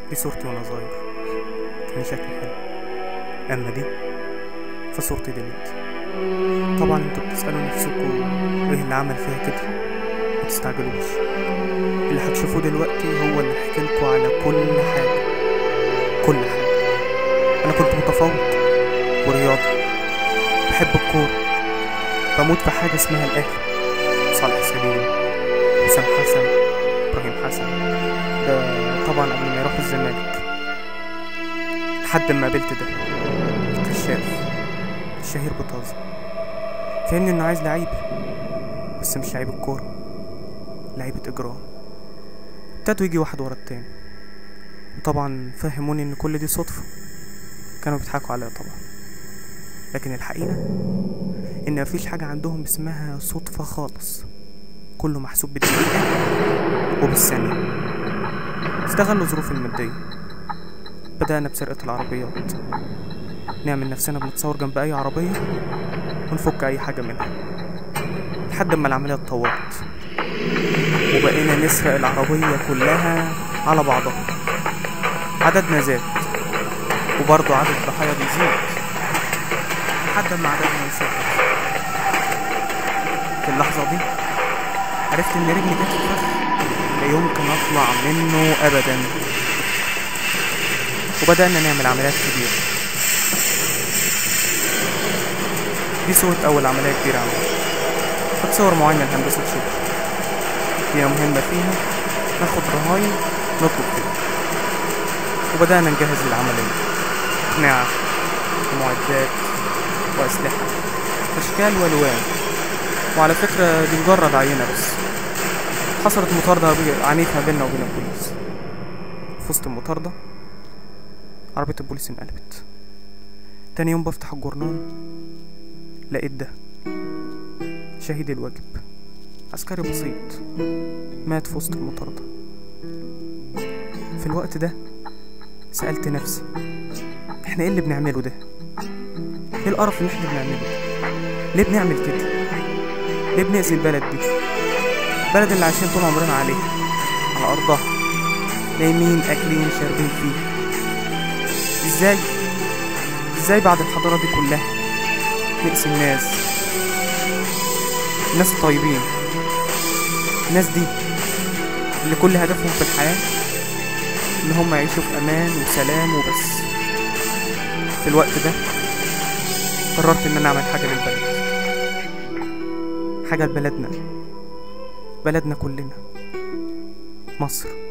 دي صورتي وانا صغير كان شكلي حلو اما دي فصورتي دلوقتي طبعا انتوا بتسألوا نفسكم ايه اللي عمل فيها كده ما تستعجلوش اللي هتشوفوه دلوقتي هو اللي هحكيلكوا على كل حاجة كل حاجة انا كنت متفوق ورياضي بحب الكورة بموت في حاجة اسمها الأهلي صالح سليم حسام حسن إبراهيم حسن ده طبعا قبل ما يروح الزمالك لحد ما قابلت ده الكشاف الشهير بطازة فهمني إنه عايز لعيب بس مش لعيب الكورة لعيبة إجرام ابتدوا يجي واحد ورا التاني وطبعا فهموني إن كل دي صدفة كانوا بيضحكوا عليا طبعا لكن الحقيقة إن مفيش حاجة عندهم اسمها صدفة خالص كله محسوب بالدقيقة وبالثانية استغلوا ظروفي المادية بدأنا بسرقة العربيات نعمل نفسنا بنتصور جنب أي عربية ونفك أي حاجة منها لحد ما العملية اتطورت وبقينا نسرق العربية كلها على بعضها عددنا زاد وبرضه عدد الضحايا بيزيد لحد ما عددنا يثبت في اللحظة دي عرفت إن رجلي جت في فخ لا يمكن أطلع منه أبدا وبدأنا نعمل عمليات كبيرة دي صورة أول عملية كبيرة عملها كانت صور معينة لهندسة شغل هي مهمة فيها ناخد رهاين نطلب فيها وبدأنا نجهز للعملية أقنعة ومعدات وأسلحة أشكال وألوان وعلى فكرة دي مجرد عينة بس حصلت مطاردة بي- عنيفة بيننا وبين البوليس في وسط المطاردة عربية البوليس انقلبت تاني يوم بفتح الجورنال لقيت ده شهيد الواجب عسكري بسيط مات في وسط المطاردة في الوقت ده سألت نفسي احنا ايه اللي بنعمله ده ايه القرف اللي احنا بنعمله ده ليه بنعمل كده ليه بنأذي البلد دي البلد اللي عايشين طول عمرنا عليها على أرضها نايمين أكلين شاربين فيها ازاي ازاي بعد الحضارة دي كلها نقسي الناس الناس الطيبين الناس دي اللي كل هدفهم في الحياة ان هم يعيشوا في امان وسلام وبس في الوقت ده قررت ان انا اعمل حاجة للبلد حاجة لبلدنا بلدنا كلنا مصر